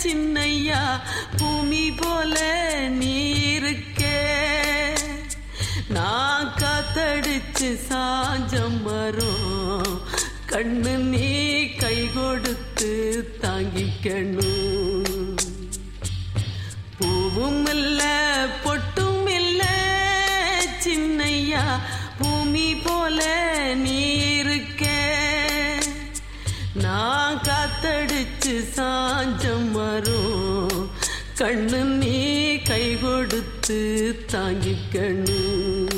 சின்னையா பூமி போல நீ இருக்கே நான் காத்தடிச்சு சாஞ்சம் வரும் கண்ணு நீ கை கொடுத்து தாங்கிக்கணும் பூவும் இல்ல பொட்டும் இல்ல சின்னையா பூமி போல நீ இருக்க நான் காத்தடிச்சு சாஞ்சம் வரும் கண்ணு நீ கை கொடுத்து தாங்கிக்கணும்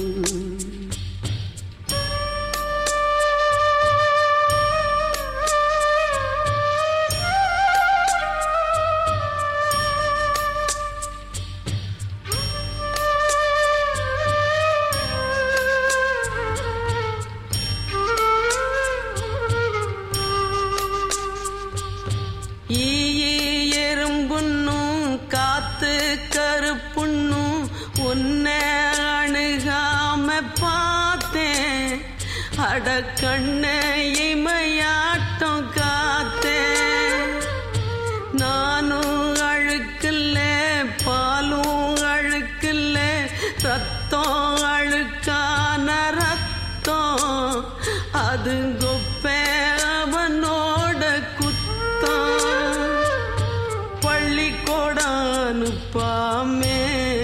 ஈயே எறும்புண்ணும் காத்து கருப்புண்ணும் உன்னை அணுகாம பார்த்தேன் அட கண்ண இமையாட்டம் காத்தேன் நானும் அழுக்கில்ல பாலும் அழுக்கில்ல ரத்தம் அழுக்கான ரத்தம் அது கொப்பை அவனோட குத்தம் பள்ளிக்கூடம் அனுப்பாமே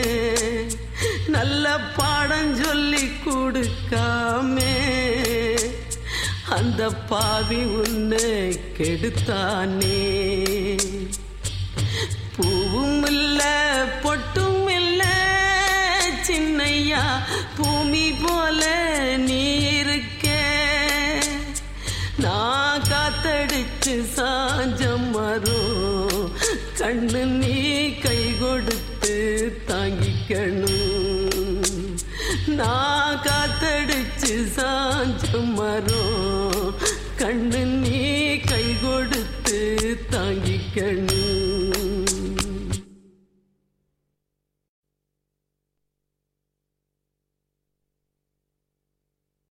நல்ல பாடம் சொல்லி கொடுக்காமே அந்த பாவி உன்னை கெடுத்தானே பூவும் இல்ல பொட்டும் இல்ல சின்னையா பூமி போல நீ இருக்க நான் காத்தடிச்சு சாஞ்சம் வரும் கண்ணு நீ கை கொடுத்து தாங்கிக்கணும் நான் காத்தடிச்சு சாஞ்சம் வரும் கண்ணு நீ கை கொடுத்து தாங்கிக்கணும்